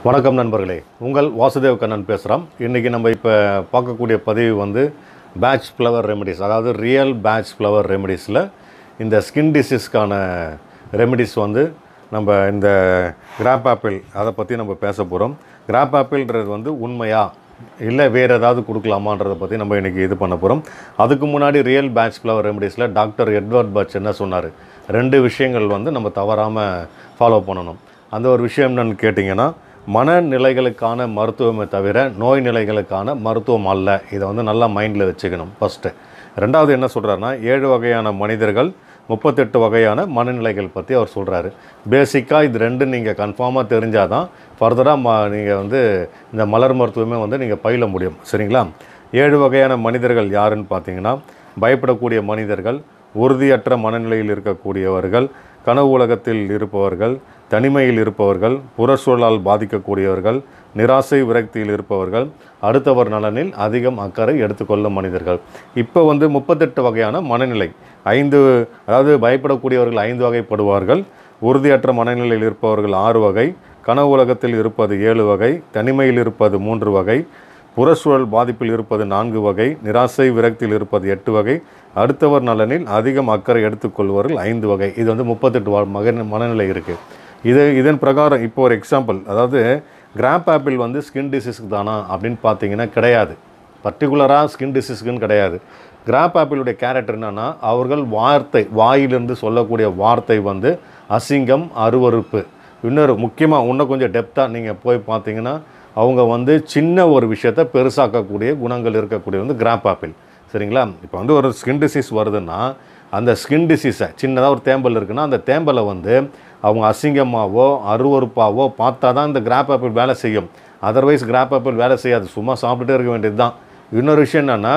வணக்கம் நண்பர்களே உங்கள் வாசுதேவ் கண்ணன் பேசுகிறோம் இன்றைக்கி நம்ம இப்போ பார்க்கக்கூடிய பதிவு வந்து பேட்ச் ஃப்ளவர் ரெமெடிஸ் அதாவது ரியல் பேட்ச் ஃப்ளவர் ரெமெடிஸில் இந்த ஸ்கின் டிசீஸ்க்கான ரெமெடிஸ் வந்து நம்ம இந்த கிராப் ஆப்பிள் அதை பற்றி நம்ம பேச போகிறோம் கிராப் ஆப்பிள்ன்றது வந்து உண்மையா இல்லை வேறு ஏதாவது கொடுக்கலாமான்றதை பற்றி நம்ம இன்றைக்கி இது பண்ண போகிறோம் அதுக்கு முன்னாடி ரியல் பேட்ச் ஃப்ளவர் ரெமெடிஸில் டாக்டர் எட்வர்ட் பட்ச் என்ன சொன்னார் ரெண்டு விஷயங்கள் வந்து நம்ம தவறாமல் ஃபாலோ பண்ணணும் அந்த ஒரு விஷயம் என்னன்னு கேட்டிங்கன்னா மனநிலைகளுக்கான மருத்துவமே தவிர நோய் நிலைகளுக்கான மருத்துவம் அல்ல இதை வந்து நல்லா மைண்டில் வச்சுக்கணும் ஃபஸ்ட்டு ரெண்டாவது என்ன சொல்கிறாருன்னா ஏழு வகையான மனிதர்கள் முப்பத்தெட்டு வகையான மனநிலைகள் பற்றி அவர் சொல்கிறாரு பேசிக்காக இது ரெண்டு நீங்கள் கன்ஃபார்மாக தெரிஞ்சால் தான் ஃபர்தராக ம நீங்கள் வந்து இந்த மலர் மருத்துவமே வந்து நீங்கள் பயில முடியும் சரிங்களா ஏழு வகையான மனிதர்கள் யாருன்னு பார்த்தீங்கன்னா பயப்படக்கூடிய மனிதர்கள் உறுதியற்ற மனநிலையில் இருக்கக்கூடியவர்கள் கனவு உலகத்தில் இருப்பவர்கள் தனிமையில் இருப்பவர்கள் புறச்சூழலால் பாதிக்கக்கூடியவர்கள் நிராசை விரக்தியில் இருப்பவர்கள் அடுத்தவர் நலனில் அதிகம் அக்கறை எடுத்துக்கொள்ளும் மனிதர்கள் இப்போ வந்து முப்பத்தெட்டு வகையான மனநிலை ஐந்து அதாவது பயப்படக்கூடியவர்கள் ஐந்து வகைப்படுவார்கள் உறுதியற்ற மனநிலையில் இருப்பவர்கள் ஆறு வகை கனவு உலகத்தில் இருப்பது ஏழு வகை தனிமையில் இருப்பது மூன்று வகை புறச்சூழல் பாதிப்பில் இருப்பது நான்கு வகை நிராசை விரக்தியில் இருப்பது எட்டு வகை அடுத்தவர் நலனில் அதிகம் அக்கறை எடுத்துக்கொள்வார்கள் ஐந்து வகை இது வந்து முப்பத்தெட்டு வா- மகன் மனநிலை இருக்குது இது இதன் பிரகாரம் இப்போ ஒரு எக்ஸாம்பிள் அதாவது கிராப் ஆப்பிள் வந்து ஸ்கின் டிசீஸ்க்கு தானா அப்படின்னு பார்த்தீங்கன்னா கிடையாது பர்டிகுலராக ஸ்கின் டிசீஸ்க்குன்னு கிடையாது கிராப் ஆப்பிளுடைய கேரக்டர் என்னன்னா அவர்கள் வார்த்தை வாயிலிருந்து சொல்லக்கூடிய வார்த்தை வந்து அசிங்கம் அருவருப்பு இன்னொரு முக்கியமாக இன்னும் கொஞ்சம் டெப்த்தாக நீங்கள் போய் பார்த்தீங்கன்னா அவங்க வந்து சின்ன ஒரு விஷயத்தை பெருசாக்கக்கூடிய குணங்கள் இருக்கக்கூடிய வந்து கிராப் ஆப்பிள் சரிங்களா இப்போ வந்து ஒரு ஸ்கின் டிசீஸ் வருதுன்னா அந்த ஸ்கின் டிசீஸை சின்னதாக ஒரு தேம்பல் இருக்குன்னா அந்த தேம்பலை வந்து அவங்க அசிங்கமாவோ அருவருப்பாவோ பார்த்தா தான் இந்த கிராப் ஆப்பிள் வேலை செய்யும் அதர்வைஸ் கிராப் ஆப்பிள் வேலை செய்யாது சும்மா சாப்பிட்டுட்டே இருக்க வேண்டியது தான் இன்னொரு விஷயம் என்னென்னா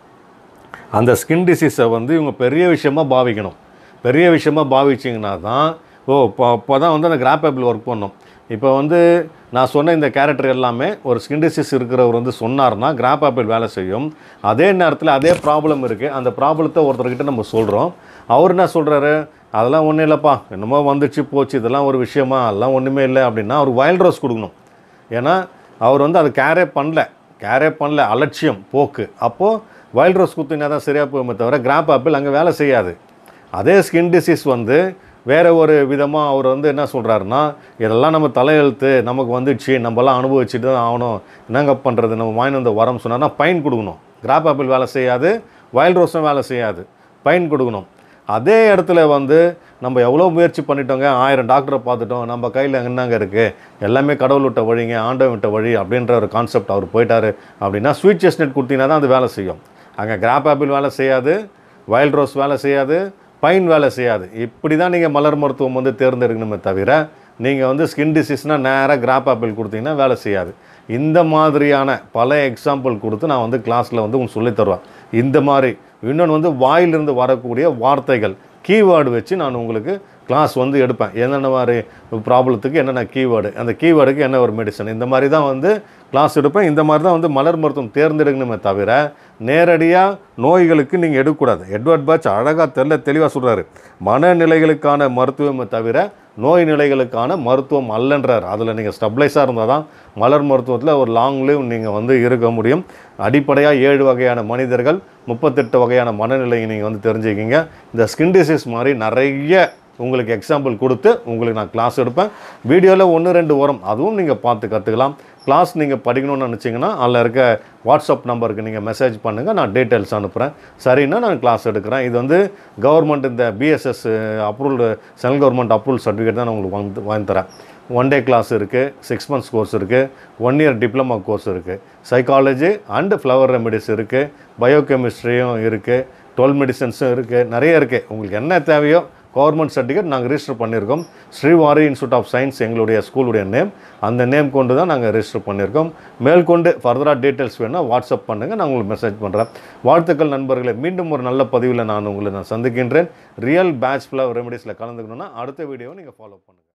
அந்த ஸ்கின் டிசீஸை வந்து இவங்க பெரிய விஷயமா பாவிக்கணும் பெரிய விஷயமா பாவிச்சிங்கன்னா தான் ஓ இப்போ இப்போ தான் வந்து அந்த கிராப் ஆப்பிள் ஒர்க் பண்ணும் இப்போ வந்து நான் சொன்ன இந்த கேரக்டர் எல்லாமே ஒரு ஸ்கின் டிசீஸ் இருக்கிறவர் வந்து சொன்னார்னா கிராப் ஆப்பிள் வேலை செய்யும் அதே நேரத்தில் அதே ப்ராப்ளம் இருக்குது அந்த ப்ராப்ளத்தை ஒருத்தர்கிட்ட நம்ம சொல்கிறோம் அவர் என்ன சொல்கிறாரு அதெல்லாம் ஒன்றும் இல்லைப்பா என்னமோ வந்துச்சு போச்சு இதெல்லாம் ஒரு விஷயமா அதெல்லாம் ஒன்றுமே இல்லை அப்படின்னா அவர் வைல்ட் ரோஸ் கொடுக்கணும் ஏன்னா அவர் வந்து அதை கேரே பண்ணல கேரே பண்ணல அலட்சியம் போக்கு அப்போது வைல்ட் ரோஸ் குத்தினா தான் சரியாக போகுமே தவிர கிராப் ஆப்பிள் அங்கே வேலை செய்யாது அதே ஸ்கின் டிசீஸ் வந்து வேறு ஒரு விதமாக அவர் வந்து என்ன சொல்கிறாருன்னா இதெல்லாம் நம்ம தலையெழுத்து நமக்கு வந்துடுச்சு நம்மலாம் அனுபவிச்சுட்டு தான் ஆகணும் என்னங்க பண்ணுறது நம்ம வாங்கி வந்த வரம் சொன்னார்னா பைன் கொடுக்கணும் கிராப் ஆப்பிள் வேலை செய்யாது வைல்ட் ரோஸும் வேலை செய்யாது பைன் கொடுக்கணும் அதே இடத்துல வந்து நம்ம எவ்வளோ முயற்சி பண்ணிட்டோங்க ஆயிரம் டாக்டரை பார்த்துட்டோம் நம்ம கையில் என்னங்க இருக்குது எல்லாமே கடவுள் விட்ட வழிங்க ஆண்டவன் விட்ட வழி அப்படின்ற ஒரு கான்செப்ட் அவர் போயிட்டாரு அப்படின்னா ஸ்வீட் செஸ்னட் கொடுத்தீங்கன்னா தான் அது வேலை செய்யும் அங்கே கிராப் ஆப்பிள் வேலை செய்யாது வைல்ட் ரோஸ் வேலை செய்யாது பைன் வேலை செய்யாது இப்படி தான் நீங்கள் மலர் மருத்துவம் வந்து தேர்ந்தெடுக்கணுமே தவிர நீங்கள் வந்து ஸ்கின் டிசீஸ்னால் நேராக கிராப் ஆப்பிள் கொடுத்தீங்கன்னா வேலை செய்யாது இந்த மாதிரியான பல எக்ஸாம்பிள் கொடுத்து நான் வந்து கிளாஸில் வந்து உங்களுக்கு சொல்லித் தருவேன் இந்த மாதிரி இன்னொன்று வந்து வாயிலிருந்து வரக்கூடிய வார்த்தைகள் கீவேர்டு வச்சு நான் உங்களுக்கு கிளாஸ் வந்து எடுப்பேன் என்னென்ன மாதிரி ப்ராப்ளத்துக்கு என்னென்ன கீவேர்டு அந்த கீவேர்டுக்கு என்ன ஒரு மெடிசன் இந்த மாதிரி தான் வந்து கிளாஸ் எடுப்பேன் இந்த மாதிரி தான் வந்து மலர் மருத்துவம் தேர்ந்தெடுக்கணுமே தவிர நேரடியாக நோய்களுக்கு நீங்கள் எடுக்கக்கூடாது எட்வர்ட் பாச் அழகாக தெல்ல தெளிவாக சொல்கிறாரு மனநிலைகளுக்கான மருத்துவமே தவிர நோய் நிலைகளுக்கான மருத்துவம் அல்லன்றார் அதில் நீங்கள் ஸ்டெப்லைஸாக இருந்தால் தான் மலர் மருத்துவத்தில் ஒரு லாங் லிவ் நீங்கள் வந்து இருக்க முடியும் அடிப்படையாக ஏழு வகையான மனிதர்கள் முப்பத்தெட்டு வகையான மனநிலையை நீங்கள் வந்து தெரிஞ்சுக்கிங்க இந்த ஸ்கின் டிசீஸ் மாதிரி நிறைய உங்களுக்கு எக்ஸாம்பிள் கொடுத்து உங்களுக்கு நான் கிளாஸ் எடுப்பேன் வீடியோவில் ஒன்று ரெண்டு வரும் அதுவும் நீங்கள் பார்த்து கற்றுக்கலாம் கிளாஸ் நீங்கள் படிக்கணும்னு நினச்சிங்கன்னா அதில் இருக்க வாட்ஸ்அப் நம்பருக்கு நீங்கள் மெசேஜ் பண்ணுங்கள் நான் டீட்டெயில்ஸ் அனுப்புகிறேன் சரின்னா நான் கிளாஸ் எடுக்கிறேன் இது வந்து கவர்மெண்ட் இந்த BSS approval central government approval certificate தான் நான் உங்களுக்கு வந்து வாங்கி தரேன் ஒன் டே கிளாஸ் இருக்குது சிக்ஸ் மந்த்ஸ் கோர்ஸ் இருக்குது ஒன் இயர் டிப்ளமா கோர்ஸ் இருக்குது சைக்காலஜி அண்டு ஃப்ளவர் ரெமெடிஸ் இருக்குது பயோகெமிஸ்ட்ரியும் இருக்குது டுவெல் மெடிசன்ஸும் இருக்குது நிறைய இருக்குது உங்களுக்கு என்ன தேவையோ கவர்மெண்ட் சர்டிஃபிகேட் நாங்கள் ரிஜிஸ்டர் பண்ணியிருக்கோம் ஸ்ரீவாரி இன்ஸ்டியூட் ஆஃப் சயின்ஸ் எங்களுடைய ஸ்கூலுடைய நேம் அந்த நேம் கொண்டு தான் நாங்கள் ரெஜிஸ்டர் பண்ணியிருக்கோம் மேற்கொண்டு ஃபர்தராக டீட்டெயில்ஸ் வேணால் வாட்ஸ்அப் பண்ணுங்கள் நான் உங்களுக்கு மெசேஜ் பண்ணுறேன் வாழ்த்துக்கள் நண்பர்களே மீண்டும் ஒரு நல்ல பதிவில் நான் உங்களை நான் சந்திக்கின்றேன் ரியல் பேட்ச் ஃப்ளவர் ரெமெடிஸில் கலந்துக்கணுன்னா அடுத்த வீடியோவை நீங்கள் ஃபாலோ பண்ணுங்கள்